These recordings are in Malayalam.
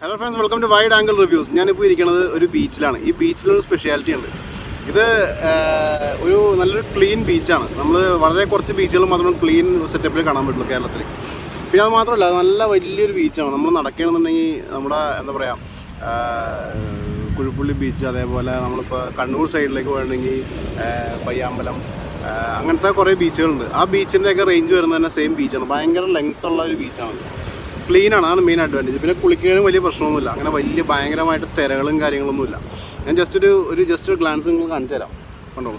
hello friends welcome to wide angle reviews ഞാനിപ്പോൾ ഇരിക്കുന്നത് ഒരു ബീച്ചിലാണ് ഈ ബീച്ചിലൊരു സ്പെഷ്യാലിറ്റി ഉണ്ട് ഇത് ആഹ്, ഒരു നല്ലൊരു ക്ലീൻ ബീച്ചാണ് നമ്മൾ വളരെ കുറച്ച് ബീച്ചുകൾ മാത്രം ക്ലീൻ സെറ്റപ്പിൽ കാണാൻ പറ്റുള്ളൂ കേരളത്തിൽ പിന്നെ അത് മാത്രമല്ല അത് നല്ല വലിയൊരു ബീച്ചാണ് നമ്മൾ നടക്കുകയാണെന്നുണ്ടെങ്കിൽ നമ്മുടെ എന്താ പറയുക കുഴിപ്പുള്ളി ബീച്ച് അതേപോലെ നമ്മളിപ്പോൾ കണ്ണൂർ സൈഡിലേക്ക് പോകണമെങ്കിൽ പയ്യാമ്പലം ആഹ്, അങ്ങനത്തെ കുറേ ബീച്ചുകളുണ്ട് ആ ബീച്ചിൻ്റെയൊക്കെ റേഞ്ച് വരുന്നത് തന്നെ സെയിം ബീച്ചാണ് ഭയങ്കര ലെങ്ത് ഉള്ള ഒരു ബീച്ചാണ് ക്ലീൻ ആണ് അതാണ് മെയിൻ അഡ്വാൻറ്റേജ് പിന്നെ കുളിക്കുന്നതിന് വലിയ പ്രശ്നമൊന്നുമില്ല അങ്ങനെ വലിയ ഭയങ്കരമായിട്ട് തിരകളും കാര്യങ്ങളൊന്നുമില്ല ഞാൻ ജസ്റ്റ് ഒരു ഒരു ജസ്റ്റ് ഒരു ഗ്ലാൻസ് നിങ്ങൾ കാണിച്ചു തരാം കണ്ടോളൂ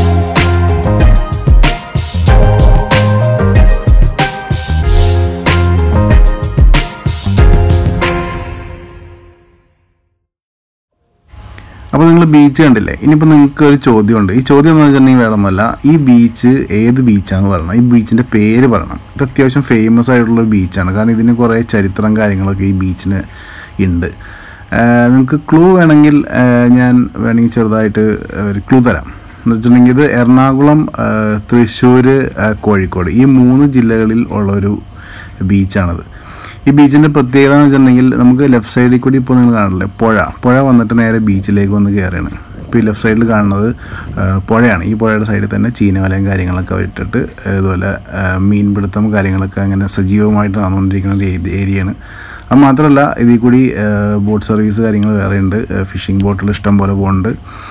അപ്പോൾ നിങ്ങൾ ബീച്ച് കണ്ടില്ലേ ഇനിയിപ്പോൾ നിങ്ങൾക്ക് ഒരു ചോദ്യമുണ്ട് ഈ ചോദ്യം എന്ന് വെച്ചിട്ടുണ്ടെങ്കിൽ വേറെ ഒന്നുമല്ല ഈ ബീച്ച് ഏത് ബീച്ചാണെന്ന് പറയണം ഈ ബീച്ചിൻ്റെ പേര് പറയണം ഇത് അത്യാവശ്യം ഫേമസ് ആയിട്ടുള്ള ഒരു ബീച്ചാണ് കാരണം ഇതിന് കുറേ ചരിത്രം കാര്യങ്ങളൊക്കെ ഈ ബീച്ചിന് ഉണ്ട് ആഹ് നിങ്ങൾക്ക് ക്ലൂ വേണമെങ്കിൽ ആഹ് ഞാൻ വേണമെങ്കിൽ ചെറുതായിട്ട് ഒരു ക്ലൂ തരാം എന്ന് വെച്ചിട്ടുണ്ടെങ്കിൽ ഇത് എറണാകുളം ആഹ് തൃശ്ശൂർ ആഹ് കോഴിക്കോട് ഈ മൂന്ന് ജില്ലകളിൽ ഉള്ള ഒരു ബീച്ചാണത് ഈ ബീച്ചിൻ്റെ പ്രത്യേകത എന്ന് വെച്ചിട്ടുണ്ടെങ്കിൽ നമുക്ക് ലെഫ്റ്റ് സൈഡിൽ കൂടി ഇപ്പോൾ നിങ്ങൾ കാണില്ലേ പുഴ പുഴ വന്നിട്ട് നേരെ ബീച്ചിലേക്ക് വന്ന് കയറുകയാണ് ഇപ്പോൾ ഈ ലെഫ്റ്റ് സൈഡിൽ കാണുന്നത് ആ, പുഴയാണ് ഈ പുഴയുടെ സൈഡിൽ തന്നെ ചീനവലയും കാര്യങ്ങളൊക്കെ ഇട്ടിട്ട് ഇതുപോലെ ആ, മീൻപിടുത്തം കാര്യങ്ങളൊക്കെ അങ്ങനെ സജീവമായിട്ട് നടന്നുകൊണ്ടിരിക്കുന്ന ഒരു ഏരി- ഏരിയയാണ് അത് മാത്രമല്ല ഇതിൽ കൂടി ആ, ബോട്ട് സർവീസ് കാര്യങ്ങൾ വേറെ ഉണ്ട് ഫിഷിംഗ് ബോട്ടുകൾ ഇഷ്ടം പോലെ പോകുന്നുണ്ട്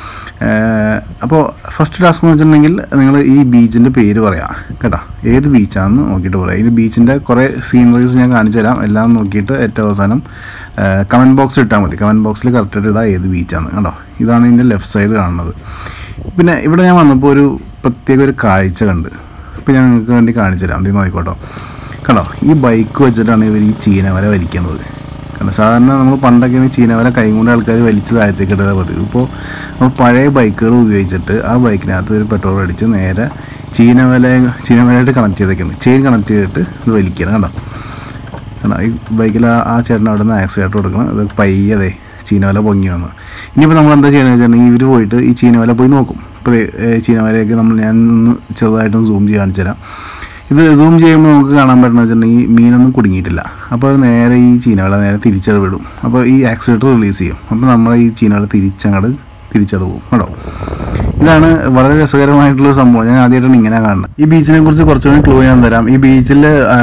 അപ്പോൾ ഫസ്റ്റ് ടാസ്ക് എന്ന് വെച്ചിട്ടുണ്ടെങ്കിൽ നിങ്ങൾ ഈ ബീച്ചിൻ്റെ പേര് പറയാം കേട്ടോ ഏത് ബീച്ചാണെന്ന് നോക്കിയിട്ട് പറയാം ഈ ബീച്ചിൻ്റെ കുറേ സീനറീസ് ഞാൻ കാണിച്ചു തരാം എല്ലാം നോക്കിയിട്ട് ഏറ്റവും അവസാനം കമൻറ്റ് ബോക്സിൽ ഇട്ടാൽ മതി കമൻറ്റ് ബോക്സിൽ കറക്റ്റായിട്ട് ഇടാം ഏത് ബീച്ചാണ് കേട്ടോ ഇതാണ് ഇതിൻ്റെ ലെഫ്റ്റ് സൈഡ് കാണുന്നത് പിന്നെ ഇവിടെ ഞാൻ വന്നപ്പോൾ ഒരു പ്രത്യേക ഒരു കാഴ്ച കണ്ട് ഇപ്പോൾ ഞാൻ നിങ്ങൾക്ക് വേണ്ടി കാണിച്ചു തരാം എന്തെങ്കിലും നോക്കിക്കോട്ടോ കണ്ടോ ഈ ബൈക്ക് വെച്ചിട്ടാണ് ഇവർ ഈ ചീനവല വലിക്കുന്നത് കാരണം സാധാരണ നമ്മൾ പണ്ടൊക്കെ ആണെങ്കിൽ ചീനവല കൈ കൊണ്ട് ആൾക്കാർ വലിച്ച് താഴത്തേക്ക് ഇടുക പതിവ് ഇപ്പോൾ നമ്മൾ പഴയ ബൈക്കുകൾ ഉപയോഗിച്ചിട്ട് ആ ബൈക്കിനകത്ത് ഒരു പെട്രോൾ അടിച്ച് നേരെ ചീനവല ചീനവലയായിട്ട് കണക്ട് ചെയ്തേക്കാണ് ചെയിൻ കണക്ട് ചെയ്തിട്ട് ഇത് വലിക്കണം കണ്ടോ കണ്ടോ ഈ ബൈക്കിൽ ആ ആ ചേട്ടൻ അവിടെ നിന്ന് ആക്സിഡൻറ്റ് കൊടുക്കണം അത് പയ്യതെ ചീനവല പൊങ്ങി വന്നു ഇനിയിപ്പോൾ നമ്മൾ എന്താ ചെയ്യുന്നത് വെച്ചിട്ടുണ്ടെങ്കിൽ ഇവർ പോയിട്ട് ഈ ചീനവല പോയി നോക്കും ഇപ്പോൾ ചീനവലയൊക്കെ നമ്മൾ ഞാൻ ഒന്ന് ചെറുതായിട്ടൊന്ന് സൂം ചെയ്ത് കാണിച്ചു തരാം ഇത് സൂം ചെയ്യുമ്പോൾ നമുക്ക് കാണാൻ പറ്റുന്ന വെച്ചിട്ടുണ്ടെങ്കിൽ മീനൊന്നും കുടുങ്ങിയിട്ടില്ല അപ്പോൾ അത് നേരെ ഈ ചീനവല നേരെ തിരിച്ചട് വിടും അപ്പോൾ ഈ ആക്സിഡൻറ്റ് റിലീസ് ചെയ്യും അപ്പോൾ നമ്മൾ ഈ ചീനവല തിരിച്ചങ്ങോട്ട് തിരിച്ചട് പോകും കേട്ടോ ഇതാണ് വളരെ രസകരമായിട്ടുള്ള ഒരു സംഭവം ഞാൻ ആദ്യമായിട്ടാണ് ഇങ്ങനെ കാണുന്നത് ഈ ബീച്ചിനെ കുറിച്ച് കുറച്ചുകൂടി ക്ലൂ ഞാൻ തരാം ഈ ബീച്ചിൽ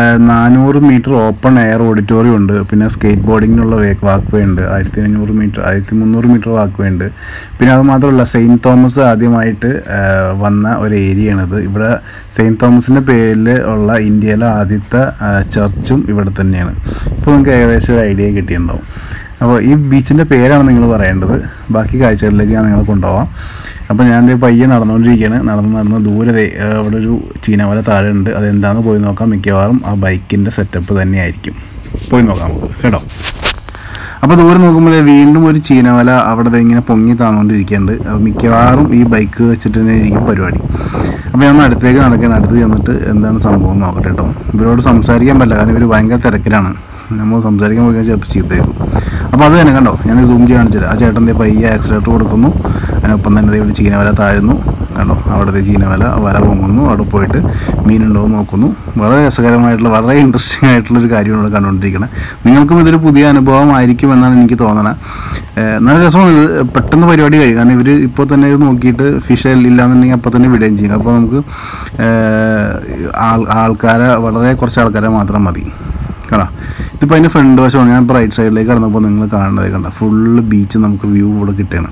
നാനൂറ് മീറ്റർ ഓപ്പൺ എയർ ഓഡിറ്റോറിയം ഉണ്ട് പിന്നെ സ്കേറ്റ് ബോർഡിങ്ങിനുള്ള വാക്ക് വേ ഉണ്ട് ആയിരത്തി അഞ്ഞൂറ് മീറ്റർ ആയിരത്തി മുന്നൂറ് മീറ്റർ വാക്ക് വേ ഉണ്ട് പിന്നെ അത് മാത്രമല്ല സെയിൻറ്റ് തോമസ് ആദ്യമായിട്ട് ആ, വന്ന ഒരു ഏരിയയാണിത് ഇവിടെ സെയിൻറ്റ് തോമസിൻ്റെ പേരിൽ ഉള്ള ഇന്ത്യയിലെ ആദ്യത്തെ ആ, ചർച്ചും ഇവിടെ തന്നെയാണ് ഇപ്പോൾ നിങ്ങൾക്ക് ഏകദേശം ഒരു ഐഡിയ കിട്ടിയിട്ടുണ്ടാവും അപ്പോൾ ഈ ബീച്ചിൻ്റെ പേരാണ് നിങ്ങൾ പറയേണ്ടത് ബാക്കി കാഴ്ചകളിലേക്ക് ഞാൻ നിങ്ങളെ കൊണ്ടുപോകാം അപ്പോൾ ഞാൻ ദേ പയ്യെ നടന്നുകൊണ്ടിരിക്കുകയാണ് നടന്ന് നടന്ന് ദൂരെ ദേ, ഏഹ്, അവിടെ ഒരു ചീനവല താഴെ ഉണ്ട് അതെന്താണെന്ന് പോയി നോക്കാം മിക്കവാറും ആ ബൈക്കിൻ്റെ സെറ്റപ്പ് തന്നെയായിരിക്കും പോയി നോക്കാം നമുക്ക് കേട്ടോ അപ്പോൾ ദൂരെ നോക്കുമ്പോൾ ദേ വീണ്ടും ഒരു ചീനവല അവിടെ ദേ ഇങ്ങനെ പൊങ്ങി താന്നുകൊണ്ടിരിക്കുന്നുണ്ട് അപ്പോൾ മിക്കവാറും ഈ ബൈക്ക് വെച്ചിട്ട് തന്നെ ആയിരിക്കും പരിപാടി അപ്പോൾ ഞാൻ ഒന്ന് അടുത്തേക്ക് നടക്കാൻ അടുത്ത് ചെന്നിട്ട് എന്താണ് സംഭവം എന്ന് നോക്കട്ടെ കേട്ടോ ഇവരോട് സംസാരിക്കാൻ പറ്റില്ല കാരണം ഇവർ ഭയങ്കര തിരക്കിലാണ് നമ്മൾ സംസാരിക്കാൻ പോയി ചിലപ്പോൾ ചീത്തയായിരിക്കും അപ്പോൾ അത് തന്നെ കണ്ടോ ഞാൻ സൂം ചെയ്യാൻ കാണിച്ചത് ആ ചേട്ടൻ ദേ പയ്യെ ആക്സിലേറ്റർ കൊടുക്കുന്നു അതിനൊപ്പം തന്നെ ദേ ഇവിടെ ചീനവല താഴുന്നു കണ്ടോ അവിടുത്തെ ചീനവല വല പൊങ്ങുന്നു അവിടെ പോയിട്ട് മീനുണ്ടോ എന്ന് നോക്കുന്നു വളരെ രസകരമായിട്ടുള്ള വളരെ ഇൻട്രസ്റ്റിംഗ് ആയിട്ടുള്ള ഒരു കാര്യമാണ് ഇവിടെ കണ്ടുകൊണ്ടിരിക്കുന്നത് നിങ്ങൾക്കും ഇതൊരു പുതിയ അനുഭവമായിരിക്കും എന്നാണ് എനിക്ക് തോന്നണത് ഏഹ് നല്ല രസമാണ് ഇത് പെട്ടെന്ന് പരിപാടി കഴിയും കാരണം ഇവർ ഇപ്പോൾ തന്നെ ഇത് നോക്കിയിട്ട് ഫിഷ് ഇല്ലാന്നുണ്ടെങ്കിൽ അപ്പോൾ തന്നെ വിടുകയും ചെയ്യും അപ്പോൾ നമുക്ക് ഏഹ് ആൾ ആൾക്കാരെ വളരെ കുറച്ച് ആൾക്കാരെ മാത്രം മതി കണ്ടോ ഇതിപ്പോൾ അതിൻ്റെ ഫ്രണ്ട് വശമാണ് ഞാൻ ഇപ്പോൾ റൈറ്റ് സൈഡിലേക്ക് കടന്നപ്പോൾ നിങ്ങൾ കാണുന്നത് കണ്ട ഫുള്ള് ബീച്ച് നമുക്ക് വ്യൂ ഇവിടെ കിട്ടുകയാണ്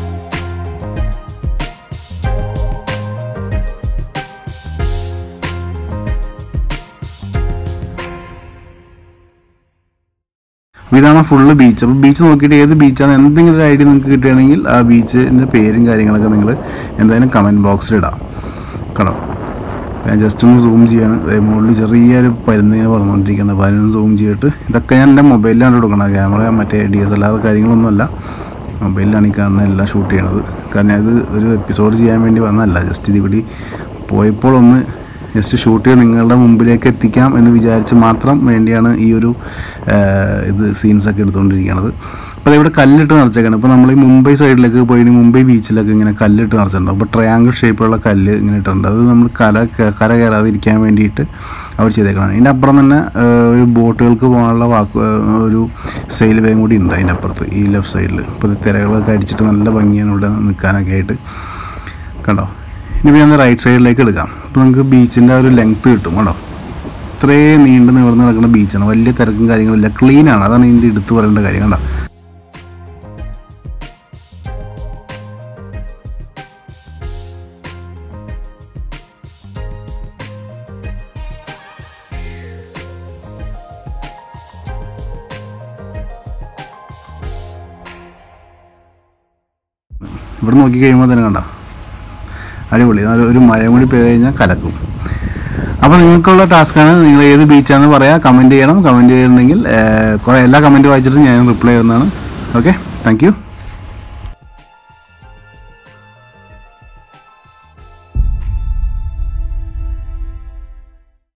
അപ്പോൾ ഇതാണ് ഫുള്ള് ബീച്ച് അപ്പോൾ ബീച്ച് നോക്കിയിട്ട് ഏത് ബീച്ചാണ് എന്തെങ്കിലും ഒരു ഐഡിയ നിങ്ങൾക്ക് കിട്ടുകയാണെങ്കിൽ ആ ബീച്ചിൻ്റെ പേരും കാര്യങ്ങളൊക്കെ നിങ്ങൾ എന്തായാലും കമൻറ്റ് ബോക്സിൽ ഇടാം കേട്ടോ ഞാൻ ജസ്റ്റ് ഒന്ന് സൂം ചെയ്യാണ് ദേ മുകളിൽ ചെറിയൊരു പരുന്നിങ്ങനെ പറഞ്ഞുകൊണ്ടിരിക്കുന്നത് അപ്പോൾ അതിനൊന്ന് സൂം ചെയ്തിട്ട് ഇതൊക്കെ ഞാൻ എൻ്റെ മൊബൈലിലാണ് കൊടുക്കണം ക്യാമറ മറ്റേ ഡി എസ് എൽ ആർ കാര്യങ്ങളൊന്നുമല്ല മൊബൈലിലാണ് ഈ കാണുന്ന എല്ലാം ഷൂട്ട് ചെയ്യണത് കാരണം ഇത് ഒരു എപ്പിസോഡ് ചെയ്യാൻ വേണ്ടി വന്നതല്ല ജസ്റ്റ് ഇത് കൂടി പോയപ്പോൾ ഒന്ന് ജസ്റ്റ് ഷൂട്ട് ചെയ്ത് നിങ്ങളുടെ മുമ്പിലേക്ക് എത്തിക്കാം എന്ന് വിചാരിച്ച് മാത്രം വേണ്ടിയാണ് ഈ ഒരു ആ, ഇത് സീൻസൊക്കെ എടുത്തുകൊണ്ടിരിക്കുന്നത് അപ്പോൾ ഇവിടെ കല്ലിട്ട് നിറച്ചേക്കാണ് ഇപ്പോൾ നമ്മൾ ഈ മുംബൈ സൈഡിലേക്ക് പോയി മുംബൈ ബീച്ചിലൊക്കെ ഇങ്ങനെ കല്ലിട്ട് നിറച്ചിട്ടുണ്ട് അപ്പോൾ ട്രയാങ്കിൾ ഷേപ്പിലുള്ള കല്ല് ഇങ്ങനെ ഇട്ടിട്ടുണ്ട് അത് നമ്മൾ കര കര കയറാതിരിക്കാൻ വേണ്ടിയിട്ട് അവർ ചെയ്തേക്കണം അതിൻ്റെ അപ്പുറം തന്നെ ഏഹ്, ഒരു ബോട്ടുകൾക്ക് പോകാനുള്ള വാക്ക് ഏഹ്, ഒരു സെയിൽ വേയും കൂടി ഉണ്ട് അതിൻ്റെ അപ്പുറത്ത് ഈ ലെഫ്റ്റ് സൈഡിൽ ഇപ്പോൾ തിരകളൊക്കെ അടിച്ചിട്ട് നല്ല ഭംഗിയാണ് ഇവിടെ നിൽക്കാനൊക്കെ ആയിട്ട് കണ്ടോ ഇനി ഞാൻ റൈറ്റ് സൈഡിലേക്ക് എടുക്കാം അപ്പോൾ നമുക്ക് ബീച്ചിൻ്റെ ആ ഒരു ലെങ്ത്ത് കിട്ടും കണ്ടോ ഇത്രയും നീണ്ട് നിവർന്ന് കിടക്കുന്ന ബീച്ചാണ് വലിയ തിരക്കും കാര്യങ്ങളില്ല ക്ലീൻ ആണ് അതാണ് ഇതിൻ്റെ എടുത്ത് പറയേണ്ട കാര്യം കണ്ടോ ഇവിടെ നോക്കി കഴിയുമ്പോൾ തന്നെ കണ്ടോ അടിപൊളി നല്ല ഒരു മഴ കൂടി പെയ്ത് കഴിഞ്ഞാൽ കലക്കും അപ്പോൾ നിങ്ങൾക്കുള്ള ടാസ്ക്കാണ് നിങ്ങൾ ഏത് ബീച്ചാണെന്ന് പറയാം കമൻറ്റ് ചെയ്യണം കമൻറ്റ് ചെയ്യണമെങ്കിൽ കുറേ എല്ലാ കമൻറ്റ് വായിച്ചിട്ട് ഞാൻ റിപ്ലൈ ചെയ്യുന്നതാണ് ഓക്കെ താങ്ക് യു